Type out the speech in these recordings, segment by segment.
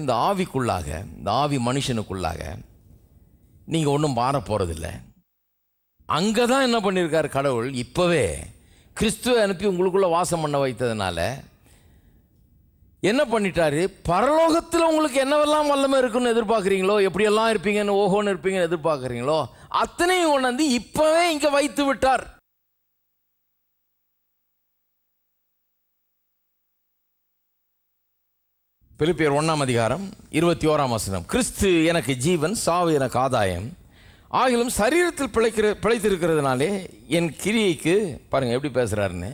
இந்த ஆவிக்குள்ளாக இந்த ஆவி மனுஷனுக்குள்ளாக நீங்கள் ஒன்றும் மாற போகிறதில்ல அங்கே தான் என்ன பண்ணியிருக்கார் கடவுள் இப்போவே கிறிஸ்துவை அனுப்பி உங்களுக்குள்ளே வாசம் பண்ண வைத்ததுனால என்ன பண்ணிட்டாரு பரலோகத்தில் உங்களுக்கு என்னவெல்லாம் வல்லமை இருக்குன்னு எதிர்பார்க்குறீங்களோ எப்படியெல்லாம் இருப்பீங்கன்னு ஓஹோன்னு இருப்பீங்கன்னு எதிர்பார்க்குறீங்களோ அத்தனையும் கொண்டாந்து இப்போவே இங்கே வைத்து விட்டார் பிலிப்பியர் ஒன்றாம் அதிகாரம் இருபத்தி ஓராம் வசனம் கிறிஸ்து எனக்கு ஜீவன் சாவு எனக்கு ஆதாயம் ஆகிலும் சரீரத்தில் பிழைக்கிற பிழைத்திருக்கிறதுனாலே என் கிரியைக்கு பாருங்கள் எப்படி பேசுகிறாருன்னு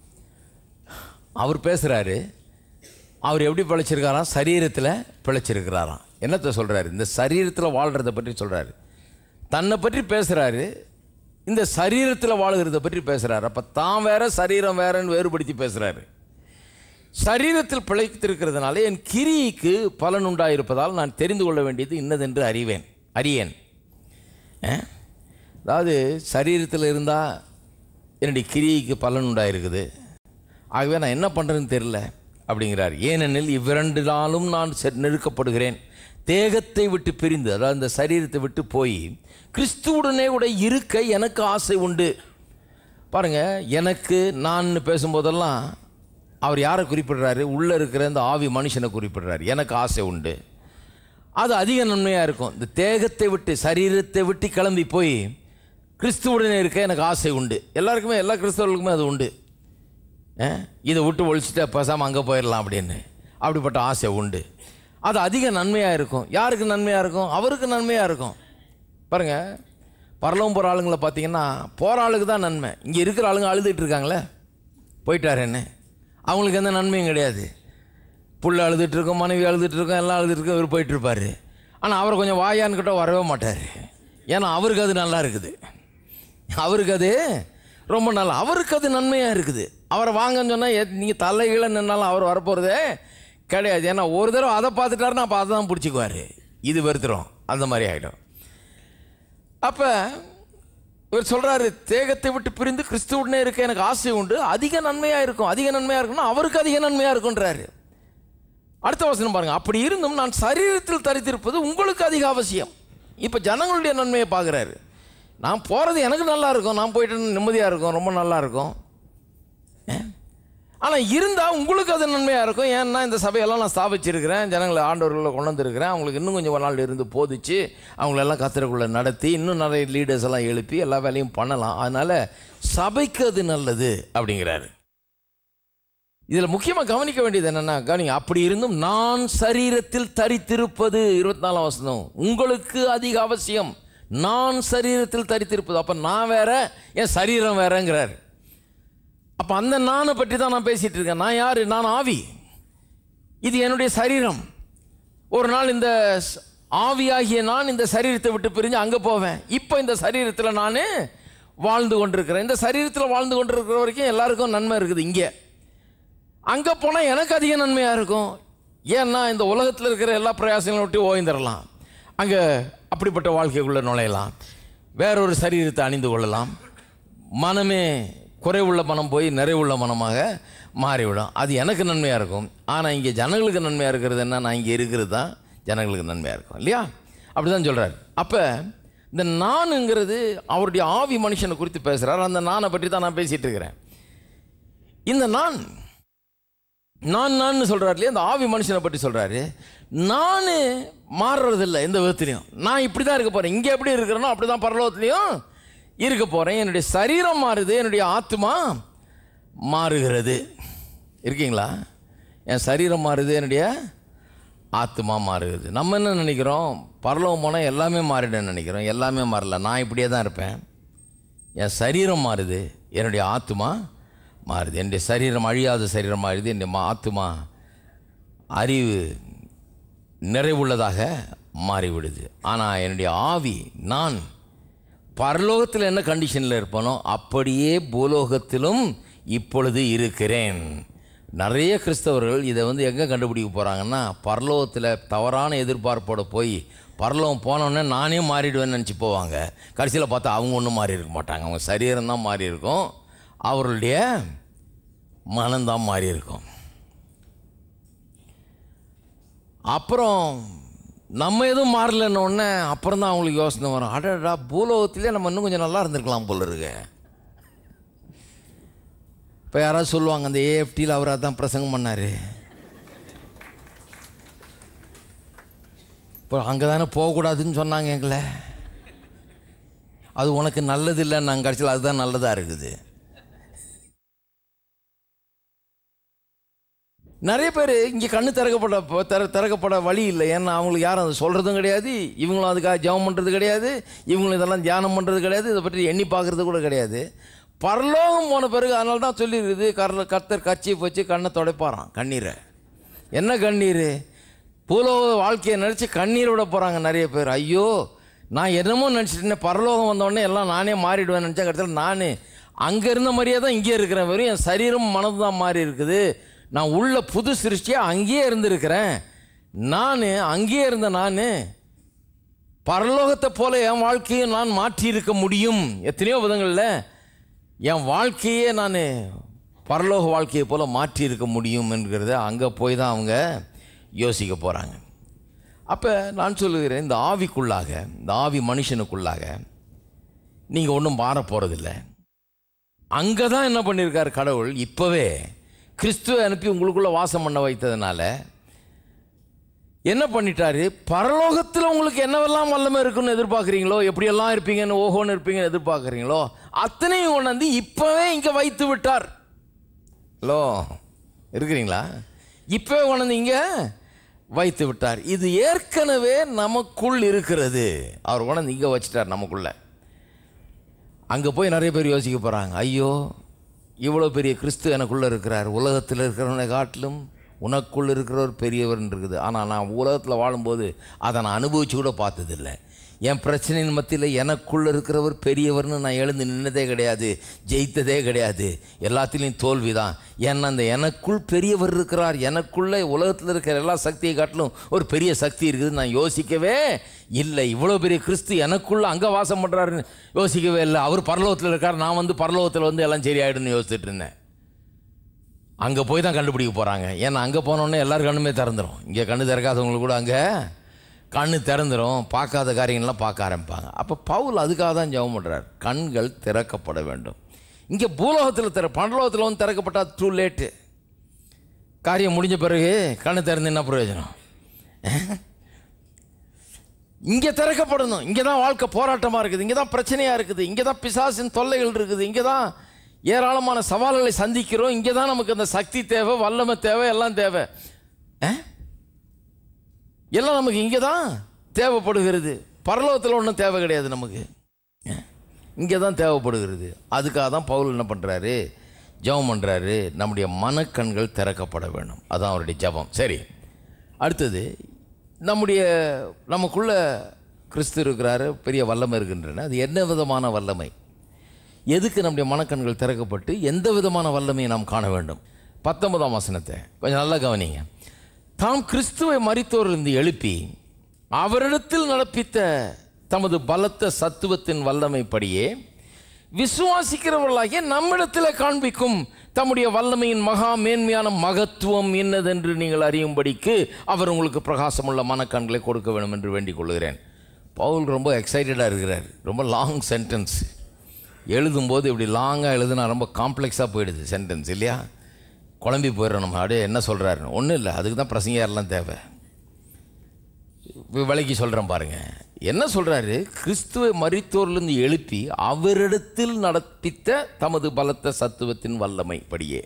அவர் பேசுகிறாரு அவர் எப்படி பிழைச்சிருக்காராம் சரீரத்தில் பிழைச்சிருக்கிறாராம் என்னத்தை சொல்கிறாரு இந்த சரீரத்தில் வாழ்கிறத பற்றி சொல்கிறாரு தன்னை பற்றி பேசுகிறாரு இந்த சரீரத்தில் வாழுகிறத பற்றி பேசுகிறாரு அப்போ தான் வேற சரீரம் வேறன்னு வேறுபடுத்தி பேசுகிறாரு சரீரத்தில் பிழைத்திருக்கிறதுனால என் கிரியைக்கு பலன் உண்டாயிருப்பதால் நான் தெரிந்து கொள்ள வேண்டியது இன்னதென்று அறிவேன் அறியேன் அஹ்? அதாவது சரீரத்தில் இருந்தால் என்னுடைய கிரியைக்கு பலன் உண்டாயிருக்குது ஆகவே நான் என்ன பண்ணுறேன்னு தெரில அப்படிங்கிறார் ஏனெனில் இவ்விரண்டு நாளும் நான் செ- நெருக்கப்படுகிறேன் தேகத்தை விட்டு பிரிந்து அதாவது இந்த சரீரத்தை விட்டு போய் கிறிஸ்துவுடனே கூட இருக்க எனக்கு ஆசை உண்டு பாருங்க எனக்கு நான் பேசும்போதெல்லாம் அவர் யாரை குறிப்பிடுறாரு உள்ளே இருக்கிற இந்த ஆவி மனுஷனை குறிப்பிடுறாரு எனக்கு ஆசை உண்டு அது அதிக நன்மையாக இருக்கும் இந்த தேகத்தை விட்டு சரீரத்தை விட்டு கிளம்பி போய் கிறிஸ்துவுடனே இருக்க எனக்கு ஆசை உண்டு எல்லாருக்குமே எல்லா கிறிஸ்தவர்களுக்குமே அது உண்டு அஹ், இதை விட்டு ஒழிச்சிட்டு பேசாமல் அங்கே போயிடலாம் அப்படின்னு அப்படிப்பட்ட ஆசை உண்டு அது அதிக நன்மையாக இருக்கும் யாருக்கு நன்மையாக இருக்கும் அவருக்கு நன்மையாக இருக்கும் பாருங்க பரலவும் போகிற ஆளுங்களை பார்த்தீங்கன்னா போகிற ஆளுக்கு தான் நன்மை இங்கே இருக்கிற ஆளுங்க அழுதுட்டு இருக்காங்களே போயிட்டாருன்னு அவங்களுக்கு எந்த நன்மையும் கிடையாது புள்ள அழுதுட்டு இருக்கும் மனைவி அழுதுட்டு இருக்கும் எல்லாம் அழுதுட்டு இருக்கும் இவர் போயிட்டு இருப்பாரு ஆனால் அவர் கொஞ்சம் வாயான்னு கிட்ட வரவே மாட்டார் ஏன்னா அவருக்கு அது நல்லா இருக்குது அவருக்கு அது ரொம்ப நல்லா அவருக்கு அது நன்மையாக இருக்குது அவரை வாங்கன்னு சொன்னால் நீங்கள் தலைகீழ நின்னாலும் அவர் வரப்போகிறதே கிடையாது ஏன்னா ஒரு தடவை அதை பார்த்துட்டாருன்னா அப்போ அதை தான் பிடிச்சிக்குவார் இது வெறுத்துரும் அந்த மாதிரி ஆகிடும் அப்போ இவர் சொல்கிறாரு தேகத்தை விட்டு பிரிந்து கிறிஸ்துவுடனே இருக்க எனக்கு ஆசை உண்டு அதிக நன்மையாக இருக்கும் அதிக நன்மையாக இருக்கும்னா அவருக்கு அதிக நன்மையாக இருக்குன்றாரு அடுத்த வசனம் பாருங்க அப்படி இருந்தும் நான் சரீரத்தில் தரித்திருப்பது உங்களுக்கு அதிக அவசியம் இப்போ ஜனங்களுடைய நன்மையை பார்க்குறாரு நான் போகிறது எனக்கு நல்லா இருக்கும் நான் போயிட்டு நிம்மதியாக இருக்கும் ரொம்ப நல்லா இருக்கும் ஆனால் இருந்தால் உங்களுக்கு அது நன்மையாக இருக்கும் ஏன்னா இந்த சபையெல்லாம் நான் ஸ்தாபிச்சிருக்கிறேன் ஜனங்களை ஆண்டவர்களை கொண்டு வந்திருக்கிறேன் அவங்களுக்கு இன்னும் கொஞ்சம் ஒரு நாள் இருந்து போதிச்சு அவங்களெல்லாம் கத்திரக்குள்ளே நடத்தி இன்னும் நிறைய லீடர்ஸ் எல்லாம் எழுப்பி எல்லா வேலையும் பண்ணலாம் அதனால் சபைக்கு அது நல்லது அப்படிங்கிறாரு இதில் முக்கியமாக கவனிக்க வேண்டியது என்னென்னா கவனிங்க அப்படி இருந்தும் நான் சரீரத்தில் தரித்திருப்பது இருபத்தி நாலாம் வசனம் உங்களுக்கு அதிக அவசியம் நான் சரீரத்தில் தரித்திருப்பது அப்போ நான் வேற என் சரீரம் வேறங்கிறார் அப்போ அந்த நானை பற்றி தான் நான் பேசிட்டு இருக்கேன் நான் யார் நான் ஆவி இது என்னுடைய சரீரம் ஒரு நாள் இந்த ஸ்- ஆவியாகிய நான் இந்த சரீரத்தை விட்டு பிரிஞ்சு அங்கே போவேன் இப்போ இந்த சரீரத்தில் நான் வாழ்ந்து கொண்டிருக்கிறேன் இந்த சரீரத்தில் வாழ்ந்து கொண்டிருக்கிற வரைக்கும் எல்லாருக்கும் நன்மை இருக்குது இங்கே அங்கே போனால் எனக்கு அதிக நன்மையாக இருக்கும் ஏன்னா இந்த உலகத்தில் இருக்கிற எல்லா பிரயாசங்களும் விட்டு ஓய்ந்துடலாம் அங்கே அப்படிப்பட்ட வாழ்க்கைக்குள்ளே நுழையலாம் வேறொரு சரீரத்தை அணிந்து கொள்ளலாம் மனமே குறைவுள்ள மனம் போய் நிறைவுள்ள மனமாக மாறிவிடும் அது எனக்கு நன்மையாக இருக்கும் ஆனால் இங்கே ஜனங்களுக்கு நன்மையாக இருக்கிறது என்ன நான் இங்கே இருக்கிறது தான் ஜனங்களுக்கு நன்மையாக இருக்கும் இல்லையா அப்படி தான் சொல்கிறார் அப்போ இந்த நானுங்கிறது அவருடைய ஆவி மனுஷனை குறித்து பேசுகிறார் அந்த நானை பற்றி தான் நான் பேசிகிட்டு இருக்கிறேன் இந்த நான் நான் நான் சொல்கிறார் இல்லையா இந்த ஆவி மனுஷனை பற்றி சொல்கிறாரு நான் மாறுறதில்ல எந்த விதத்துலையும் நான் இப்படி தான் இருக்க போகிறேன் இங்கே எப்படி இருக்கிறேனோ அப்படி தான் பரலோகத்துலேயும் இருக்க போகிறேன் என்னுடைய சரீரம் மாறுது என்னுடைய ஆத்மா மாறுகிறது இருக்கீங்களா என் சரீரம் மாறுது என்னுடைய ஆத்மா மாறுகிறது நம்ம என்ன நினைக்கிறோம் பரலோகம் போனால் எல்லாமே மாறிடுன்னு நினைக்கிறோம் எல்லாமே மாறல நான் இப்படியே தான் இருப்பேன் என் சரீரம் மாறுது என்னுடைய ஆத்மா மாறுது என்னுடைய சரீரம் அழியாத சரீரம் மாறுது என்னுடைய மா- ஆத்மா அறிவு நிறைவுள்ளதாக மாறிவிடுது ஆனால் என்னுடைய ஆவி நான் பரலோகத்தில் என்ன கண்டிஷனில் இருப்பனோ அப்படியே பூலோகத்திலும் இப்பொழுது இருக்கிறேன் நிறைய கிறிஸ்தவர்கள் இதை வந்து எங்கே கண்டுபிடிக்க போகிறாங்கன்னா பரலோகத்தில் தவறான எதிர்பார்ப்போட போய் பரலோகம் போனோடனே நானே மாறிடுவேன்னு நினச்சி போவாங்க கடைசியில் பார்த்தா அவங்க ஒன்றும் மாறி இருக்க மாட்டாங்க அவங்க சரீரம் தான் மாறி இருக்கும் அவர்களுடைய மனம்தான் மாறி இருக்கும் அப்புறம் நம்ம எதுவும் மாறலன்ன உடனே அப்புறம் தான் அவங்களுக்கு யோசனை வரும் அடடா பூலோகத்திலே நம்ம இன்னும் கொஞ்சம் நல்லா இருந்திருக்கலாம் போல இருக்கு இப்போ யாராவது சொல்லுவாங்க அந்த ஏஎஃப்டியில் அவர் அதான் பிரசங்கம் பண்ணார் இப்போ அங்கே தானே போகக்கூடாதுன்னு சொன்னாங்க எங்களை அது உனக்கு நல்லது இல்லை நாங்கள் கடைசியில் அதுதான் நல்லதாக இருக்குது நிறைய பேர் இங்கே கண்ணு திறக்கப்பட ப- திற திறக்கப்பட வழி இல்லை ஏன்னா அவங்களுக்கு யாரும் அதை சொல்கிறதும் கிடையாது இவங்களும் அதுக்காக ஜெபம் பண்ணுறது கிடையாது இவங்களும் இதெல்லாம் தியானம் பண்ணுறது கிடையாது இதை பற்றி எண்ணி பார்க்குறது கூட கிடையாது பரலோகம் போன பிறகு அதனால தான் சொல்லியிருக்குது கர்ல கர்த்தர் கச்சி வச்சு கண்ணை துடைப்பாராம் கண்ணீரை என்ன கண்ணீர் பூலோக வாழ்க்கையை நினச்சி கண்ணீர் விட போகிறாங்க நிறைய பேர் ஐயோ நான் என்னமோ நினச்சிட்டேன் பரலோகம் வந்தோடனே எல்லாம் நானே மாறிடுவேன் நினச்சா கடைசியில் நான் அங்கே இருந்த மாதிரியே தான் இங்கே இருக்கிறேன் வெறும் என் சரீரம் மனது தான் மாறி இருக்குது நான் உள்ள புது சிருஷ்டியாக அங்கேயே இருந்திருக்கிறேன் நான் அங்கேயே இருந்த நான் பரலோகத்தை போல என் வாழ்க்கையை நான் மாற்றி இருக்க முடியும் எத்தனையோ விதங்களில் என் வாழ்க்கையே நான் பரலோக வாழ்க்கையை போல மாற்றி இருக்க முடியும் என்கிறத அங்கே போய் தான் அவங்க யோசிக்க போகிறாங்க அப்போ நான் சொல்லுகிறேன் இந்த ஆவிக்குள்ளாக இந்த ஆவி மனுஷனுக்குள்ளாக நீங்கள் ஒன்றும் மாற போகிறதில்ல அங்கே தான் என்ன பண்ணியிருக்கார் கடவுள் இப்போவே கிறிஸ்துவை அனுப்பி உங்களுக்குள்ள வாசம் பண்ண வைத்ததுனால என்ன பண்ணிட்டாரு பரலோகத்தில் உங்களுக்கு என்னவெல்லாம் வல்லமை இருக்குன்னு எதிர்பார்க்குறீங்களோ எப்படியெல்லாம் இருப்பீங்கன்னு ஓஹோன்னு இருப்பீங்கன்னு எதிர்பார்க்குறீங்களோ அத்தனையும் கொண்டாந்து இப்போவே இங்கே வைத்து விட்டார் ஹலோ இருக்கிறீங்களா இப்போவே கொண்டாந்து இங்கே வைத்து விட்டார் இது ஏற்கனவே நமக்குள் இருக்கிறது அவர் கொண்டாந்து இங்கே வச்சிட்டார் நமக்குள்ள அங்கே போய் நிறைய பேர் யோசிக்க போகிறாங்க ஐயோ இவ்வளோ பெரிய கிறிஸ்து எனக்குள்ளே இருக்கிறார் உலகத்தில் இருக்கிறவனை காட்டிலும் உனக்குள் இருக்கிறவர் பெரியவர்னு இருக்குது ஆனால் நான் உலகத்தில் வாழும்போது அதை நான் அனுபவிச்சு கூட பார்த்ததில்லை என் பிரச்சனையின் மத்தியில் எனக்குள்ள இருக்கிறவர் பெரியவர்னு நான் எழுந்து நின்னதே கிடையாது ஜெயித்ததே கிடையாது எல்லாத்துலேயும் தோல்வி தான் ஏன்னா அந்த எனக்குள் பெரியவர் இருக்கிறார் எனக்குள்ளே உலகத்தில் இருக்கிற எல்லா சக்தியை காட்டிலும் ஒரு பெரிய சக்தி இருக்குது நான் யோசிக்கவே இல்லை இவ்வளோ பெரிய கிறிஸ்து எனக்குள்ள அங்கே வாசம் பண்ணுறாருன்னு யோசிக்கவே இல்லை அவர் பரலோகத்தில் இருக்கார் நான் வந்து பரலோகத்தில் வந்து எல்லாம் சரியாயிடும்னு யோசிச்சுட்டு இருந்தேன் அங்கே போய் தான் கண்டுபிடிக்க போகிறாங்க ஏன்னா அங்கே போனோடனே எல்லாரும் கண்ணுமே திறந்துடும் இங்கே கண்ணு திறக்காதவங்களுக்கு கூட அங்கே கண்ணு திறந்துடும் பார்க்காத காரியங்கள்லாம் பார்க்க ஆரம்பிப்பாங்க அப்போ பவுல் அதுக்காக தான் ஜெபம் பண்ணுறார் கண்கள் திறக்கப்பட வேண்டும் இங்கே பூலோகத்தில் திற பரலோகத்தில் வந்து திறக்கப்பட்டால் டூ லேட்டு காரியம் முடிஞ்ச பிறகு கண்ணு திறந்து என்ன பிரயோஜனம் இங்கே திறக்கப்படணும் இங்கே தான் வாழ்க்கை போராட்டமாக இருக்குது இங்கே தான் பிரச்சனையாக இருக்குது இங்கே தான் பிசாசின் தொல்லைகள் இருக்குது இங்கே தான் ஏராளமான சவால்களை சந்திக்கிறோம் இங்கே தான் நமக்கு அந்த சக்தி தேவை வல்லமை தேவை எல்லாம் தேவை ஆ? எல்லாம் நமக்கு இங்கே தான் தேவைப்படுகிறது பரலோகத்தில் ஒன்றும் தேவை கிடையாது நமக்கு இங்கே தான் தேவைப்படுகிறது அதுக்காக தான் பவுல் என்ன பண்ணுறாரு ஜெபம் பண்ணுறாரு நம்முடைய மனக்கண்கள் திறக்கப்பட வேண்டும் அதான் அவருடைய ஜெபம் சரி அடுத்தது நம்முடைய நமக்குள்ள கிறிஸ்து இருக்கிறாரு பெரிய வல்லமை இருக்கின்றன அது என்ன விதமான வல்லமை எதுக்கு நம்முடைய மனக்கண்கள் திறக்கப்பட்டு எந்த விதமான வல்லமையை நாம் காண வேண்டும் பத்தொன்பதாம் வசனத்தை கொஞ்சம் நல்லா கவனிங்க தாம் கிறிஸ்துவை மரித்தோரிலிருந்து எழுப்பி அவரிடத்தில் நடப்பித்த தமது பலத்த சத்துவத்தின் வல்லமைப்படியே விசுவாசிக்கிறவர்களாகிய நம்மிடத்தில் காண்பிக்கும் தம்முடைய வல்லமையின் மகா மேன்மையான மகத்துவம் என்னதென்று நீங்கள் அறியும்படிக்கு அவர் உங்களுக்கு பிரகாசமுள்ள மனக்கண்களை கொடுக்க வேண்டும் என்று வேண்டிக் கொள்கிறேன் பவுல் ரொம்ப எக்ஸைட்டடாக இருக்கிறார் ரொம்ப லாங் சென்டென்ஸ் எழுதும்போது இப்படி லாங்காக எழுதுனா ரொம்ப காம்ப்ளெக்ஸாக போயிடுது சென்டென்ஸ் இல்லையா குழம்பி போயிடுறோம் நம்ம அப்படியே என்ன சொல்கிறாரு ஒன்றும் இல்லை அதுக்கு தான் பிரசங்கியாரெலாம் தேவை வி- விளக்கி சொல்கிறேன் பாருங்க என்ன சொல்கிறாரு கிறிஸ்துவை மரித்தோர்லேருந்து எழுப்பி அவரிடத்தில் நடப்பித்த தமது பலத்த சத்துவத்தின் வல்லமை படியே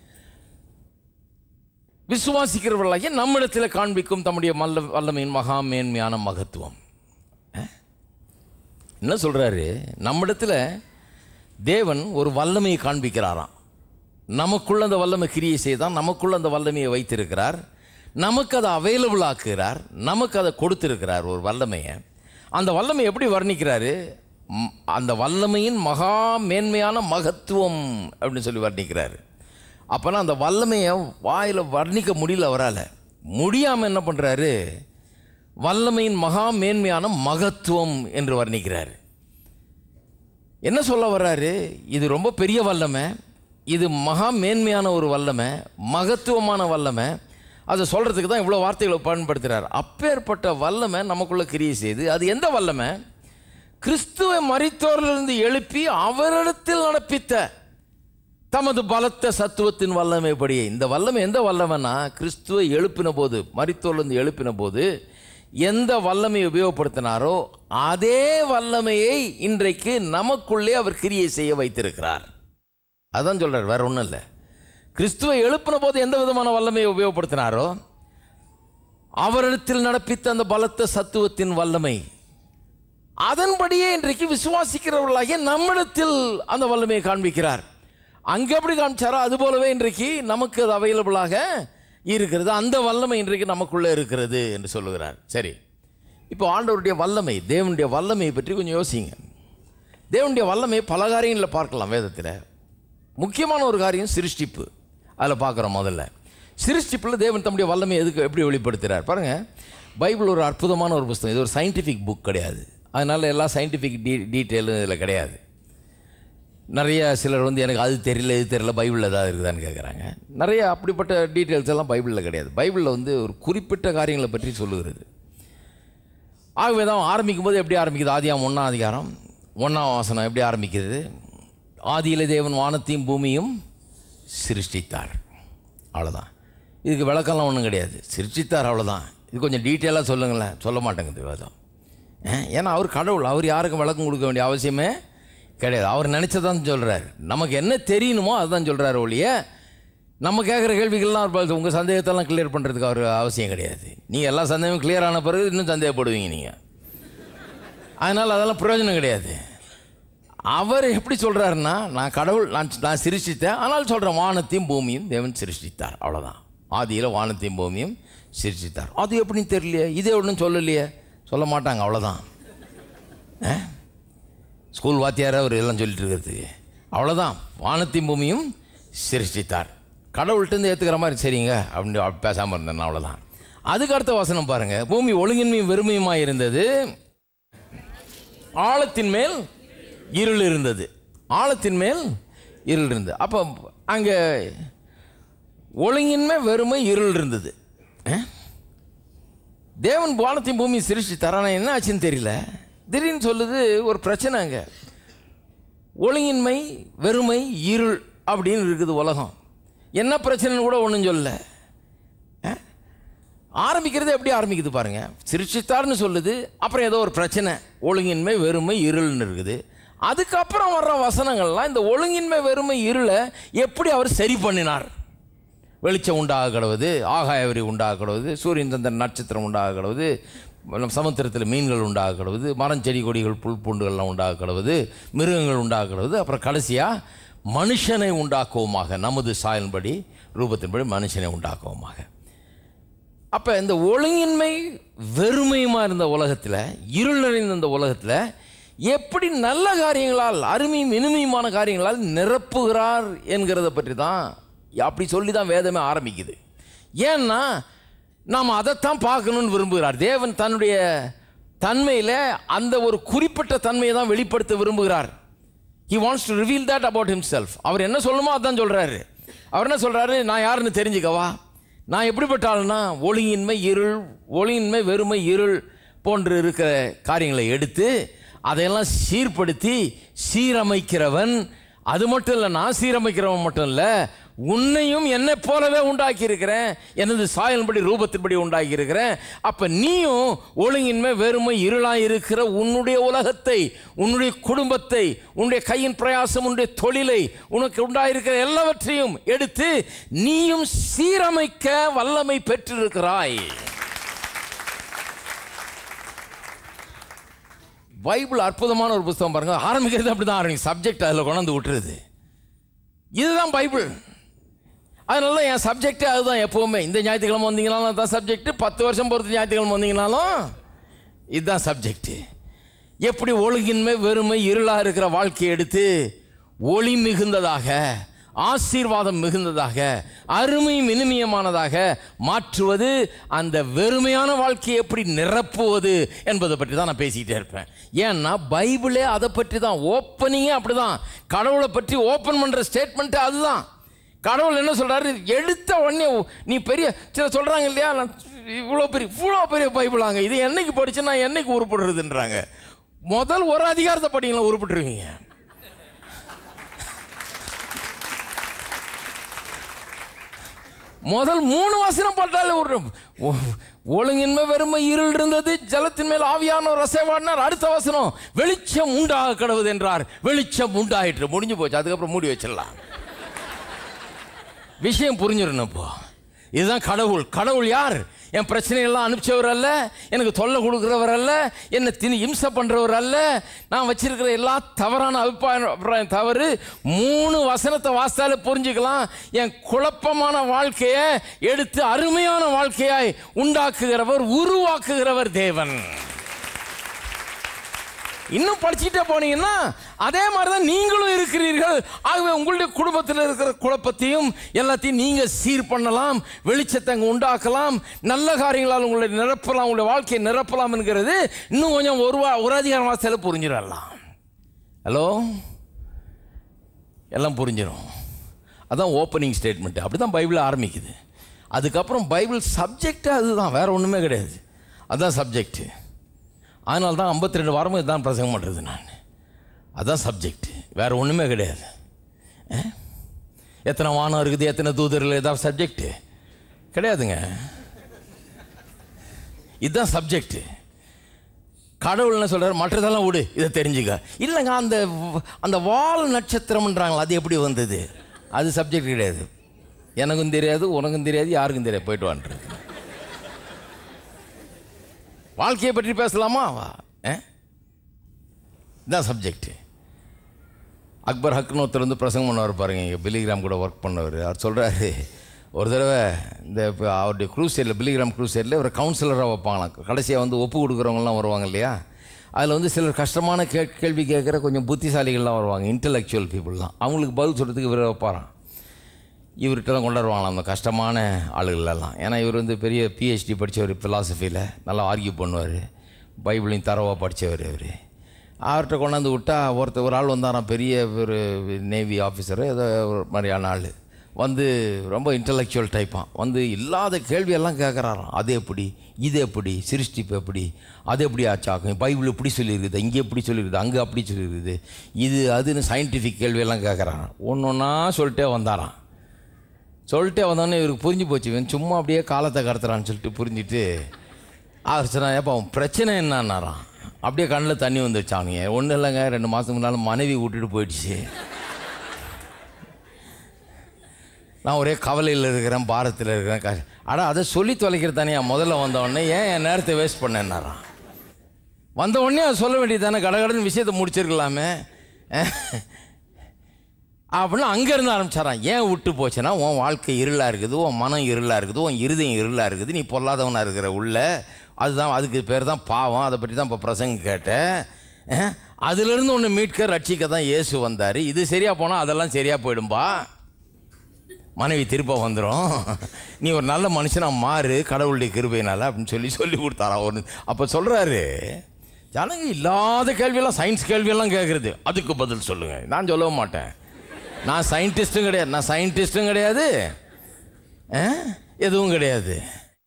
விசுவாசிக்கிறவர்களாகிய நம்மிடத்தில் காண்பிக்கும் தம்முடைய மல்ல வல்லமையின் மகா மேன்மையான மகத்துவம் அஹ்? என்ன சொல்கிறாரு நம்மிடத்தில் தேவன் ஒரு வல்லமையை காண்பிக்கிறாராம் நமக்குள்ள அந்த வல்லமை கிரியை செய்தான் நமக்குள்ள அந்த வல்லமையை வைத்திருக்கிறார் நமக்கு அதை அவைலபிள் ஆக்குகிறார் நமக்கு அதை கொடுத்திருக்கிறார் ஒரு வல்லமையை அந்த வல்லமை எப்படி வர்ணிக்கிறாரு ம், அந்த வல்லமையின் மகா மேன்மையான மகத்துவம் அப்படின்னு சொல்லி வர்ணிக்கிறாரு அப்போனா அந்த வல்லமையை வாயில் வர்ணிக்க முடியல அவரால் முடியாமல் என்ன பண்ணுறாரு வல்லமையின் மகா மேன்மையான மகத்துவம் என்று வர்ணிக்கிறார் என்ன சொல்ல வர்றாரு இது ரொம்ப பெரிய வல்லமை இது மகா மேன்மையான ஒரு வல்லமை மகத்துவமான வல்லமை அதை சொல்கிறதுக்கு தான் இவ்வளோ வார்த்தைகளை பயன்படுத்துகிறார் அப்பேற்பட்ட வல்லமை நமக்குள்ளே கிரியை செய்து அது எந்த வல்லமை கிறிஸ்துவை மரித்தோரிலிருந்து எழுப்பி அவரிடத்தில் நடப்பித்த தமது பலத்த சத்துவத்தின் வல்லமைப்படியே இந்த வல்லமை எந்த வல்லமைனா கிறிஸ்துவை எழுப்பின போது மரித்தோர்லேருந்து எழுப்பின போது எந்த வல்லமையை உபயோகப்படுத்தினாரோ அதே வல்லமையை இன்றைக்கு நமக்குள்ளே அவர் கிரியை செய்ய வைத்திருக்கிறார் அதான் சொல்றார் வேற ஒன்றும் இல்லை கிறிஸ்துவை எழுப்பின போது எந்த விதமான வல்லமையை உபயோகப்படுத்தினாரோ அவரிடத்தில் நடப்பித்த அந்த பலத்த சத்துவத்தின் வல்லமை அதன்படியே இன்றைக்கு விசுவாசிக்கிறவர்களாகிய நம்மிடத்தில் அந்த வல்லமையை காண்பிக்கிறார் அங்கே எப்படி காமிச்சாரோ அது போலவே இன்றைக்கு நமக்கு அது அவைலபிளாக இருக்கிறது அந்த வல்லமை இன்றைக்கு நமக்குள்ளே இருக்கிறது என்று சொல்லுகிறார் சரி இப்போ ஆண்டவருடைய வல்லமை தேவனுடைய வல்லமையை பற்றி கொஞ்சம் யோசிங்க தேவனுடைய வல்லமை பல காரியங்களில் பார்க்கலாம் வேதத்தில் முக்கியமான ஒரு காரியம் சிருஷ்டிப்பு அதில் பார்க்குறோம் முதல்ல சிருஷ்டிப்பில் தேவன் தம்முடைய வல்லமை எதுக்கு எப்படி வெளிப்படுத்துகிறார் பாருங்கள் பைபிள் ஒரு அற்புதமான ஒரு புஸ்தகம் இது ஒரு சயின்டிஃபிக் புக் கிடையாது அதனால் எல்லா சயின்டிஃபிக் டீ டீட்டெயிலும் இதில் கிடையாது நிறைய சிலர் வந்து எனக்கு அது தெரியல இது தெரியல பைபிளில் ஏதாவது இருக்குதான்னு கேட்குறாங்க நிறைய அப்படிப்பட்ட டீட்டெயில்ஸ் எல்லாம் பைபிளில் கிடையாது பைபிளில் வந்து ஒரு குறிப்பிட்ட காரியங்களை பற்றி சொல்லுகிறது ஆகவே தான் ஆரம்பிக்கும் போது எப்படி ஆரம்பிக்குது ஆதியாம் ஒன்றாம் அதிகாரம் ஒன்றாம் வாசனம் எப்படி ஆரம்பிக்கிறது ஆதியில தேவன் வானத்தையும் பூமியும் சிருஷ்டித்தார் அவ்வளோதான் இதுக்கு விளக்கம்லாம் ஒன்றும் கிடையாது சிருஷ்டித்தார் அவ்வளோதான் இது கொஞ்சம் டீட்டெயிலாக சொல்லுங்களேன் சொல்ல மாட்டேங்குது வேதம் ஏன்? ஏன்னா அவர் கடவுள் அவர் யாருக்கும் விளக்கம் கொடுக்க வேண்டிய அவசியமே கிடையாது அவர் நினச்சதான் சொல்கிறார் நமக்கு என்ன தெரியணுமோ அதுதான் சொல்கிறார் ஒழிய நம்ம கேட்குற கேள்விகள்லாம் அவர் பதில் உங்கள் சந்தேகத்தெல்லாம் கிளியர் பண்ணுறதுக்கு அவர் அவசியம் கிடையாது நீங்கள் எல்லா சந்தேகமும் கிளியர் ஆன பிறகு இன்னும் சந்தேகப்படுவீங்க நீங்கள் அதனால் அதெல்லாம் பிரயோஜனம் கிடையாது அவர் எப்படி சொல்கிறாருன்னா நான் கடவுள் நான் நான் சிருஷ்டித்தேன் ஆனால் சொல்கிறேன் வானத்தையும் பூமியும் தேவன் சிருஷ்டித்தார் அவ்வளோதான் ஆதியில் வானத்தையும் பூமியும் சிருஷ்டித்தார் அது எப்படின்னு தெரியலையே இதே ஒன்றும் சொல்லலையே சொல்ல மாட்டாங்க அவ்வளோதான் ஆ? ஸ்கூல் வாத்தியார் அவர் எல்லாம் சொல்லிட்டு இருக்கிறது அவ்வளோதான் வானத்தையும் பூமியும் சிருஷ்டித்தார் கடவுள்கிட்டருந்து ஏற்றுக்கிற மாதிரி சரிங்க அப்படின்னு பேசாமல் இருந்தேன் அவ்வளோதான் அதுக்கு அடுத்த வசனம் பாருங்கள் பூமி ஒழுங்கின்மையும் வெறுமையுமாக இருந்தது ஆழத்தின் மேல் இருள் இருந்தது ஆழத்தின் மேல் இருள் இருந்தது அப்போ அங்கே ஒழுங்கின்மை வெறுமை இருள் இருந்தது அஹ்? தேவன் வானத்தையும் பூமி சிருஷ்டி தரானா என்ன ஆச்சுன்னு தெரியல திடீர்னு சொல்லுது ஒரு பிரச்சனை அங்கே ஒழுங்கின்மை வெறுமை இருள் அப்படின்னு இருக்குது உலகம் என்ன பிரச்சனைன்னு கூட ஒன்றும் சொல்லல அஹ்? ஆரம்பிக்கிறது எப்படி ஆரம்பிக்குது பாருங்க சிருஷ்டித்தார்னு சொல்லுது அப்புறம் ஏதோ ஒரு பிரச்சனை ஒழுங்கின்மை வெறுமை இருள்னு இருக்குது அதுக்கப்புறம் வர்ற வசனங்கள்லாம் இந்த ஒழுங்கின்மை வெறுமை இருளை எப்படி அவர் சரி பண்ணினார் வெளிச்சம் உண்டாக கிடவுது ஆகாயவரி உண்டாக கிடவுது சூரியன் சந்திரன் நட்சத்திரம் உண்டாக கிடவுது நம்ம சமுத்திரத்தில் மீன்கள் உண்டாக கிடவுது மரம் செடி கொடிகள் புல் பூண்டுகள்லாம் உண்டாக கிடவுது மிருகங்கள் உண்டாக கிடவுது அப்புறம் கடைசியாக மனுஷனை உண்டாக்குவோமாக நமது சாயல்படி ரூபத்தின்படி மனுஷனை உண்டாக்குவோமாக அப்போ இந்த ஒழுங்கின்மை வெறுமையுமா இருந்த உலகத்தில் இருள் நிறைந்த இந்த உலகத்தில் எப்படி நல்ல காரியங்களால் அருமையும் இனிமையுமான காரியங்களால் நிரப்புகிறார் என்கிறத பற்றி தான் அப்படி சொல்லி தான் வேதமே ஆரம்பிக்குது ஏன்னா நாம் அதைத்தான் பார்க்கணும்னு விரும்புகிறார் தேவன் தன்னுடைய தன்மையில் அந்த ஒரு குறிப்பிட்ட தன்மையை தான் வெளிப்படுத்த விரும்புகிறார் he wants to reveal that about himself அவர் என்ன சொல்லணுமோ அதான் சொல்கிறாரு அவர் என்ன சொல்கிறாரு நான் யாருன்னு தெரிஞ்சுக்கவா நான் எப்படிப்பட்ட ஆளுனா ஒழுங்கின்மை இருள் ஒழுங்கின்மை வெறுமை இருள் போன்று இருக்கிற காரியங்களை எடுத்து அதையெல்லாம் சீர்படுத்தி சீரமைக்கிறவன் அது மட்டும் இல்லை நான் சீரமைக்கிறவன் மட்டும் இல்லை உன்னையும் என்னை போலவே உண்டாக்கி இருக்கிறேன் எனது சாயல்படி ரூபத்தின்படி உண்டாக்கி இருக்கிறேன் அப்ப நீயும் ஒழுங்கின்மை வெறுமை இருளாய் இருக்கிற உன்னுடைய உலகத்தை உன்னுடைய குடும்பத்தை உன்னுடைய கையின் பிரயாசம் உன்னுடைய தொழிலை உனக்கு உண்டாயிருக்கிற எல்லாவற்றையும் எடுத்து நீயும் சீரமைக்க வல்லமை பெற்றிருக்கிறாய் பைபிள் அற்புதமான ஒரு புத்தகம் பாருங்க ஆரம்பிக்கிறது அப்படிதான் ஆரம்பிக்கும் சப்ஜெக்ட் அதில் கொண்டாந்து விட்டுருது இதுதான் பைபிள் அதனால என் சப்ஜெக்டே அதுதான் எப்போவுமே இந்த ஞாயிற்றுக்கிழமை வந்தீங்கனாலும் தான் சப்ஜெக்ட் பத்து வருஷம் பொறுத்து ஞாயிற்றுக்கிழமை வந்தீங்கனாலும் இதுதான் சப்ஜெக்ட் எப்படி ஒழுங்கின்மை வெறுமை இருளாக இருக்கிற வாழ்க்கையை எடுத்து ஒளி மிகுந்ததாக ஆசீர்வாதம் மிகுந்ததாக அருமையும் இனிமையமானதாக மாற்றுவது அந்த வெறுமையான வாழ்க்கையை எப்படி நிரப்புவது என்பதை பற்றி தான் நான் பேசிக்கிட்டே இருப்பேன் ஏன்னா பைபிளே அதை பற்றி தான் ஓப்பனிங்கே அப்படி தான் கடவுளை பற்றி ஓப்பன் பண்ணுற ஸ்டேட்மெண்ட்டு அதுதான் கடவுள் என்ன சொல்றாரு எடுத்த உடனே நீ பெரிய சில சொல்றாங்க இல்லையா நான் இவ்வளோ பெரிய இவ்வளோ பெரிய பைபிளாங்க இது என்னைக்கு படிச்சு நான் என்னைக்கு உருப்படுறதுன்றாங்க முதல் ஒரு அதிகாரத்தை படிங்களா உருப்பிட்டுருவீங்க முதல் மூணு வசனம் போட்டாலே ஒரு ஒ- ஒழுங்கின்மை வெறுமை இருள் இருந்தது ஜலத்தின் மேல் ஆவியான ஒரு அசைவாடினார் அடுத்த வசனம் வெளிச்சம் உண்டாக கடவுது என்றார் வெளிச்சம் உண்டாயிற்று முடிஞ்சு போச்சு அதுக்கப்புறம் மூடி வச்சிடலாம் விஷயம் புரிஞ்சிடணும் இப்போ இதுதான் கடவுள் கடவுள் யார் என் பிரச்சனையெல்லாம் அனுப்பிச்சவர் அல்ல எனக்கு தொல்லை கொடுக்குறவர் அல்ல என்னை திணி இம்சை பண்ணுறவர் அல்ல நான் வச்சிருக்கிற எல்லா தவறான அபிப்பிராயம் அபிப்பிராயம் தவறு மூணு வசனத்தை வாசித்தாலே புரிஞ்சுக்கலாம் என் குழப்பமான வாழ்க்கையை எடுத்து அருமையான வாழ்க்கையாய் உண்டாக்குகிறவர் உருவாக்குகிறவர் தேவன் இன்னும் படிச்சுட்டே போனீங்கன்னா அதே மாதிரி தான் நீங்களும் இருக்கிறீர்கள் ஆகவே உங்களுடைய குடும்பத்தில் இருக்கிற குழப்பத்தையும் எல்லாத்தையும் நீங்கள் சீர் பண்ணலாம் வெளிச்சத்தை அங்கே உண்டாக்கலாம் நல்ல காரியங்களால் உங்களை நிரப்பலாம் உங்களுடைய வாழ்க்கையை நிரப்பலாம் என்கிறது இன்னும் கொஞ்சம் ஒரு வா ஒரு அதிகாரம் வாசத்தில் புரிஞ்சிடலாம் ஹலோ எல்லாம் புரிஞ்சிடும் அதான் ஓப்பனிங் ஸ்டேட்மெண்ட் அப்படி தான் பைபிள் ஆரம்பிக்குது அதுக்கப்புறம் பைபிள் சப்ஜெக்ட் அதுதான் வேற ஒன்றுமே கிடையாது அதுதான் சப்ஜெக்ட் அதனால தான் ஐம்பத்தி ரெண்டு வாரமும் இதுதான் பிரசங்கம் பண்ணுறது நான் அதான் சப்ஜெக்ட் வேற ஒன்றுமே கிடையாது அஹ்? எத்தனை வானம் இருக்குது எத்தனை தூதர்கள் ஏதாவது சப்ஜெக்ட் கிடையாதுங்க இதுதான் சப்ஜெக்ட் கடவுள் என்ன சொல்றாரு மற்றதெல்லாம் விடு இதை தெரிஞ்சுக்க இல்லைங்க அந்த வ- அந்த வால் நட்சத்திரம்ன்றாங்களா அது எப்படி வந்தது அது சப்ஜெக்ட் கிடையாது எனக்கும் தெரியாது உனக்கும் தெரியாது யாருக்கும் தெரியாது போயிட்டு வான்றது வாழ்க்கையை பற்றி பேசலாமா வா அஹ்? இதான் சப்ஜெக்ட் அக்பர் ஹக்னு ஒருத்தர் வந்து பிரசங்கம் பண்ணவர் பாருங்க இங்கே பில்லிகிராம் கூட ஒர்க் பண்ணவர் அவர் சொல்கிறாரு ஒரு தடவை இந்த இப்போ அவருடைய க்ரூசைடில் பில்லிகிராம் க்ரூசைடில் ஒரு கவுன்சிலராக வைப்பாங்களாம் கடைசியாக வந்து ஒப்பு கொடுக்குறவங்கலாம் வருவாங்க இல்லையா அதில் வந்து சிலர் கஷ்டமான கே கேள்வி கேட்குற கொஞ்சம் புத்திசாலிகள்லாம் வருவாங்க இன்டலெக்சுவல் பீப்புளெலாம் அவங்களுக்கு பதில் சொல்கிறதுக்கு இவர் வைப்பாராம் இவர்கிட்ட தான் கொண்டாடுவாங்களாம் அந்த கஷ்டமான ஆளுகளெல்லாம் ஏன்னா இவர் வந்து பெரிய பிஹெச்டி படித்தவர் ஃபிலாசபியில் நல்லா ஆர்கியூ பண்ணுவார் பைபிளையும் தரவாக படித்தவர் இவர் அவர்கிட்ட கொண்டாந்து விட்டா ஒருத்தர் ஒரு ஆள் வந்தாராம் பெரிய ஒரு நேவி ஆஃபீஸர் ஏதோ ஒரு மாதிரியான ஆள் வந்து ரொம்ப இன்டலெக்சுவல் டைப்பான் வந்து இல்லாத கேள்வியெல்லாம் கேட்குறாராம் அது எப்படி இது எப்படி சிருஷ்டிப்பு எப்படி அது எப்படி ஆச்சாக்கும் பைபிள் இப்படி சொல்லியிருக்குது இங்கே எப்படி சொல்லியிருக்குது அங்கே அப்படி சொல்லியிருக்குது இது அதுன்னு சயின்டிஃபிக் கேள்வியெல்லாம் கேட்குறாராம் ஒன்று ஒன்றா சொல்லிட்டே வந்தாராம் சொல்லிட்டே வந்தோடனே இவருக்கு புரிஞ்சு போச்சு இவன் சும்மா அப்படியே காலத்தை கடத்துறான்னு சொல்லிட்டு புரிஞ்சுட்டு அவர் சொன்னா ஏப்பா அவன் பிரச்சனை என்னன்னாராம் அப்படியே கண்ணில் தண்ணி வந்துருச்சு அவனுங்க ஒன்றும் இல்லைங்க ரெண்டு மாதம் முன்னால் மனைவி விட்டுட்டு போயிடுச்சு நான் ஒரே கவலையில் இருக்கிறேன் பாரத்தில் இருக்கிறேன் க அட அதை சொல்லி தொலைக்கிறது தானே முதல்ல வந்த உடனே ஏன் என் நேரத்தை வேஸ்ட் பண்ணேன்னாராம் வந்த உடனே அதை சொல்ல வேண்டியது தானே கடகடன்னு விஷயத்தை முடிச்சிருக்கலாமே அப்படின்னு அங்கேருந்து ஆரம்பிச்சாராம் ஏன் விட்டு போச்சுன்னா உன் வாழ்க்கை இருளாக இருக்குது உன் மனம் இருளாக இருக்குது உன் இருதயம் இருளாக இருக்குது நீ பொல்லாதவனாக இருக்கிற உள்ள அதுதான் அதுக்கு பேர் தான் பாவம் அதை பற்றி தான் இப்போ பிரசங்க கேட்டேன் அஹ், அதிலிருந்து ஒன்று மீட்க ரட்சிக்க தான் இயேசு வந்தார் இது சரியாக போனால் அதெல்லாம் சரியாக போயிடும்பா மனைவி திரும்ப வந்துடும் நீ ஒரு நல்ல மனுஷனா மாறு கடவுளுடைய கிருபையினால அப்படின்னு சொல்லி சொல்லி கொடுத்தாரா ஒரு அப்போ சொல்கிறாரு ஜனங்க இல்லாத கேள்வியெல்லாம் சயின்ஸ் கேள்வியெல்லாம் கேட்குறது அதுக்கு பதில் சொல்லுங்கள் நான் சொல்லவும் மாட்டேன் நான் சயின்டிஸ்ட்டும் கிடையாது நான் சயின்டிஸ்ட்டும் கிடையாது ஆ? எதுவும் கிடையாது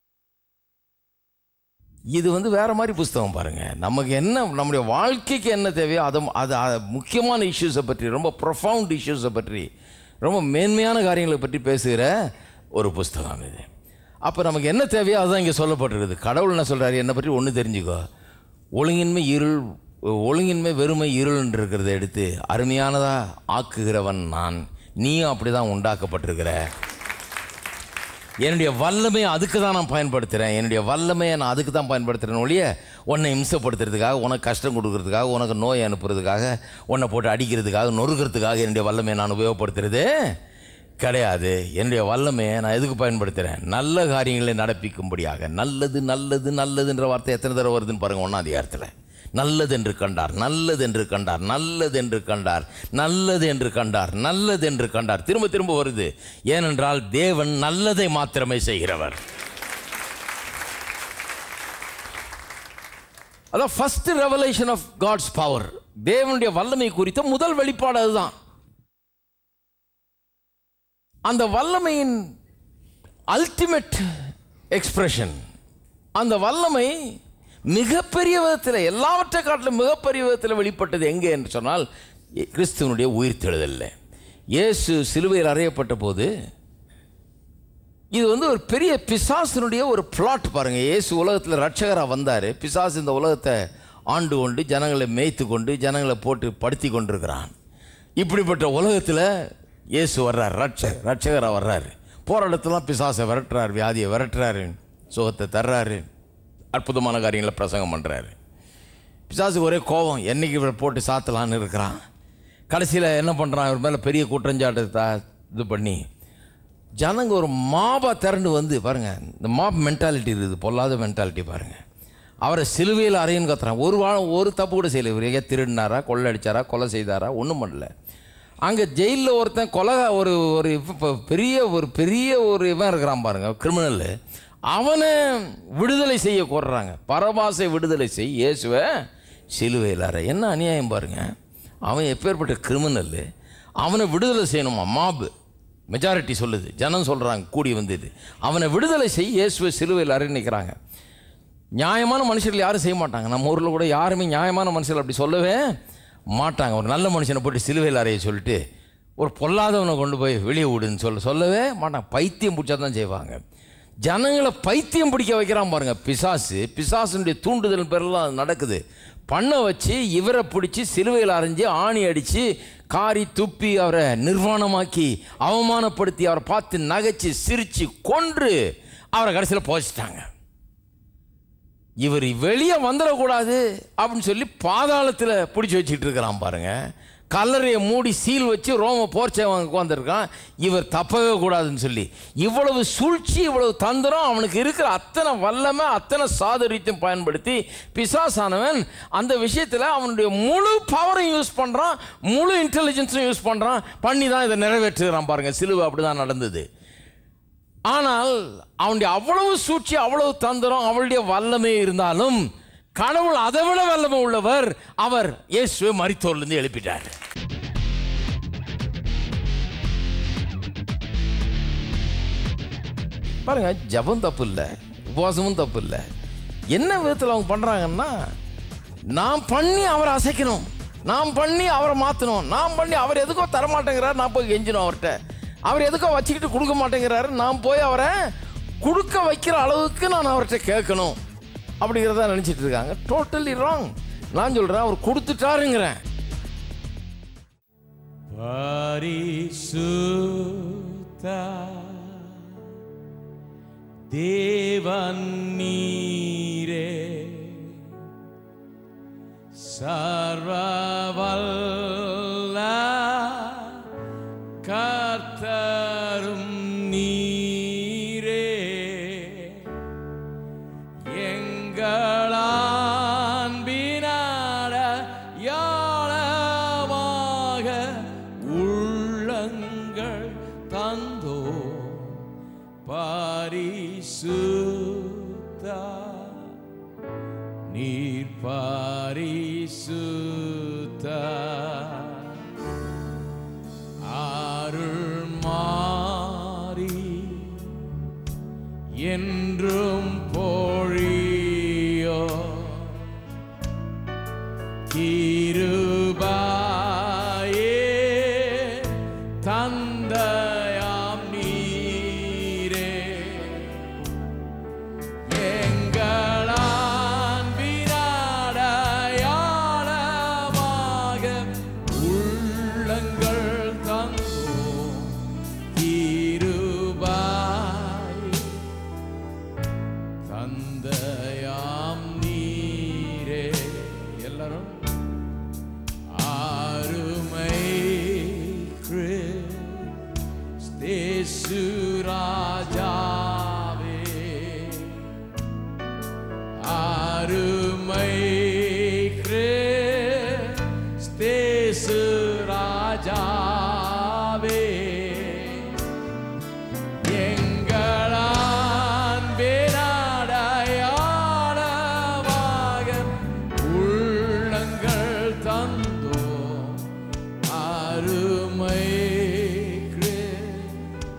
இது வந்து வேற மாதிரி புஸ்தகம் பாருங்க நமக்கு என்ன நம்முடைய வாழ்க்கைக்கு என்ன தேவையோ அதை அது அது முக்கியமான இஷ்யூஸை பற்றி ரொம்ப ப்ரொஃபவுண்ட் இஷ்யூஸை பற்றி ரொம்ப மேன்மையான காரியங்களை பற்றி பேசுகிற ஒரு புஸ்தகம் இது அப்போ நமக்கு என்ன தேவையோ அதுதான் இங்கே சொல்லப்பட்டிருக்குது கடவுள் என்ன சொல்கிறாரு என்னை பற்றி ஒன்று தெரிஞ்சுக்கோ ஒழுங்கின்மை இருள் ஒழுங்கின்மை வெறுமை இருள்னு இருக்கிறத எடுத்து அருமையானதா ஆக்குகிறவன் நான் நீயும் அப்படி தான் உண்டாக்கப்பட்டிருக்கிற என்னுடைய வல்லமையை அதுக்கு தான் நான் பயன்படுத்துகிறேன் என்னுடைய வல்லமையை நான் அதுக்கு தான் பயன்படுத்துகிறேன் ஒழிய உன்னை இம்சப்படுத்துறதுக்காக உனக்கு கஷ்டம் கொடுக்கறதுக்காக உனக்கு நோய் அனுப்புறதுக்காக உன்னை போட்டு அடிக்கிறதுக்காக நொறுக்கிறதுக்காக என்னுடைய வல்லமையை நான் உபயோகப்படுத்துறது கிடையாது என்னுடைய வல்லமையை நான் எதுக்கு பயன்படுத்துகிறேன் நல்ல காரியங்களை நடப்பிக்கும்படியாக நல்லது நல்லது நல்லதுன்ற வார்த்தை எத்தனை தடவை வருதுன்னு பாருங்கள் ஒன்றாம் அதிகாரத்தில் நல்லது என்று கண்டார் நல்லது என்று கண்டார் நல்லது என்று கண்டார் நல்லது என்று கண்டார் நல்லது என்று கண்டார் திரும்ப திரும்ப வருது ஏனென்றால் தேவன் நல்லதை மாத்திரமே செய்கிறவர் அதான் first revelation of God's power தேவனுடைய வல்லமை குறித்த முதல் வெளிப்பாடு அதுதான் அந்த வல்லமையின் அல்டிமேட் எக்ஸ்பிரஷன் அந்த வல்லமை மிகப்பெரிய விதத்தில் எல்லாவற்றை காட்டிலும் மிகப்பெரிய விதத்தில் வெளிப்பட்டது எங்கே என்று சொன்னால் கிறிஸ்துவனுடைய உயிர்த்தெழுதல்ல இயேசு சிலுவையில் அறையப்பட்ட போது இது வந்து ஒரு பெரிய பிசாசினுடைய ஒரு பிளாட் பாருங்கள் இயேசு உலகத்தில் ரட்சகராக வந்தார் பிசாசு இந்த உலகத்தை ஆண்டு கொண்டு ஜனங்களை மேய்த்து கொண்டு ஜனங்களை போட்டு படுத்தி கொண்டிருக்கிறான் இப்படிப்பட்ட உலகத்தில் இயேசு வர்றார் ரட்ச ரட்சகராக வர்றாரு போகிற இடத்துலாம் பிசாசை விரட்டுறாரு வியாதியை விரட்டுறாரு சுகத்தை தர்றாரு அற்புதமான காரியங்களை பிரசங்கம் பண்ணுறாரு பிசாசுக்கு ஒரே கோபம் என்னைக்கு இவரை போட்டு சாத்தலான்னு இருக்கிறான் கடைசியில் என்ன பண்ணுறான் இவர் மேலே பெரிய குற்றஞ்சாட்டத்தை இது பண்ணி ஜனங்க ஒரு மாபா திரண்டு வந்து பாருங்கள் இந்த மாப் மென்டாலிட்டி இருக்குது பொல்லாத மென்டாலிட்டி பாருங்கள் அவரை சிலுவையில் அறையன்னு கத்துறான் ஒரு வாரம் ஒரு தப்பு கூட செய்யலை இவர் எங்கே திருடினாரா கொள்ளை அடிச்சாரா கொலை செய்தாரா ஒன்றும் பண்ணல அங்கே ஜெயிலில் ஒருத்தன் கொலை ஒரு ஒரு இப்போ பெரிய ஒரு பெரிய ஒரு இவன் இருக்கிறான் பாருங்க கிரிமினல் அவனை விடுதலை செய்ய கோர்றாங்க பரபாசை விடுதலை செய் இயேசுவை சிலுவையில் அறை என்ன அநியாயம் பாருங்க அவன் எப்பேற்பட்ட கிரிமினல் அவனை விடுதலை செய்யணுமா மாபு மெஜாரிட்டி சொல்லுது ஜனம் சொல்கிறாங்க கூடி வந்தது அவனை விடுதலை செய் இயேசுவை சிலுவையில் அறை நிற்கிறாங்க நியாயமான மனுஷர்கள் யாரும் செய்ய மாட்டாங்க நம்ம ஊரில் கூட யாருமே நியாயமான மனுஷர்கள் அப்படி சொல்லவே மாட்டாங்க ஒரு நல்ல மனுஷனை போட்டு சிலுவையில் அறைய சொல்லிட்டு ஒரு பொல்லாதவனை கொண்டு போய் வெளியே விடுன்னு சொல்ல சொல்லவே மாட்டாங்க பைத்தியம் பிடிச்சா தான் செய்வாங்க ஜனங்களை பைத்தியம் பிடிக்க வைக்கிறான் பாருங்க பிசாசு பிசாசுடைய தூண்டுதல் பேரெல்லாம் அது நடக்குது பண்ண வச்சு இவரை பிடிச்சி சிலுவையில் அரைஞ்சு ஆணி அடித்து காரி துப்பி அவரை நிர்வாணமாக்கி அவமானப்படுத்தி அவரை பார்த்து நகைச்சு சிரித்து கொன்று அவரை கடைசியில் போச்சிட்டாங்க இவர் வெளியே வந்துடக்கூடாது அப்படின்னு சொல்லி பாதாளத்தில் பிடிச்சி வச்சுட்டு இருக்கிறான் பாருங்க கல்லறையை மூடி சீல் வச்சு ரோம போர்ச்சவன் உட்காந்துருக்கான் இவர் தப்பவே கூடாதுன்னு சொல்லி இவ்வளவு சூழ்ச்சி இவ்வளவு தந்திரம் அவனுக்கு இருக்கிற அத்தனை வல்லமை அத்தனை சாதுரியத்தையும் பயன்படுத்தி பிசாசானவன் அந்த விஷயத்தில் அவனுடைய முழு பவரையும் யூஸ் பண்ணுறான் முழு இன்டெலிஜென்ஸும் யூஸ் பண்ணுறான் பண்ணி தான் இதை நிறைவேற்றுகிறான் பாருங்க சிலுவை அப்படி தான் நடந்தது ஆனால் அவனுடைய அவ்வளவு சூழ்ச்சி அவ்வளவு தந்திரம் அவளுடைய வல்லமை இருந்தாலும் கடவுள் அதை விட வல்லமை உள்ளவர் அவர் இயேசுவை மரித்தோர்லேருந்து எழுப்பிட்டார் பாருங்க ஜபம் தப்பு இல்லை உபவாசமும் தப்பு இல்லை என்ன விதத்தில் அவங்க பண்ணுறாங்கன்னா நான் பண்ணி அவரை அசைக்கணும் நான் பண்ணி அவரை மாற்றணும் நான் பண்ணி அவர் எதுக்கோ தரமாட்டேங்கிறார் நான் போய் கெஞ்சணும் அவர்கிட்ட அவர் எதுக்கோ வச்சுக்கிட்டு கொடுக்க மாட்டேங்கிறாரு நான் போய் அவரை கொடுக்க வைக்கிற அளவுக்கு நான் அவர்கிட்ட கேட்கணும் அப்படிங்கிறத நினச்சிட்டு இருக்காங்க டோட்டலி ராங் நான் சொல்கிறேன் அவர் கொடுத்துட்டாருங்கிறேன் பரிசுத்த தேவன் நீரே சர்வவல்ல கர்த்தரும் நீரே எங்களான்பினாட யாழமாக உள்ளங்கள் தந்தோ பாரிசுத்தா நீர் பாரிசுத்தா அருள் மாறி என்றும் பொழியோ கிருபாயே தந்தயாம் நீரே எங்களான் வினாடையாளமாக உள்ளங்கள் தந்தோம் கிருபாய் தந்தயாம் நீரே எல்லாரும் அருமை கிறிஸ்தேசு ராஜாவே அருமை கிறிஸ்தேசு ராஜாவே எங்களான் பேராடையாளமாக உள்ளங்கள் தந்தோ அருமை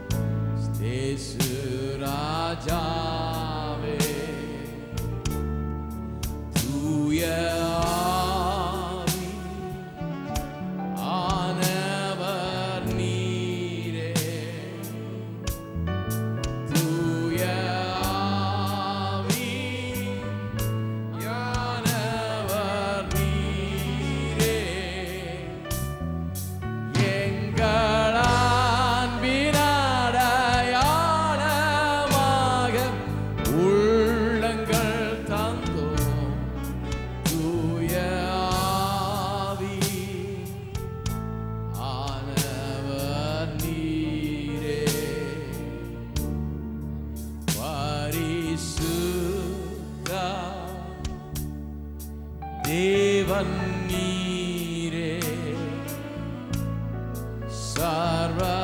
சார்பாக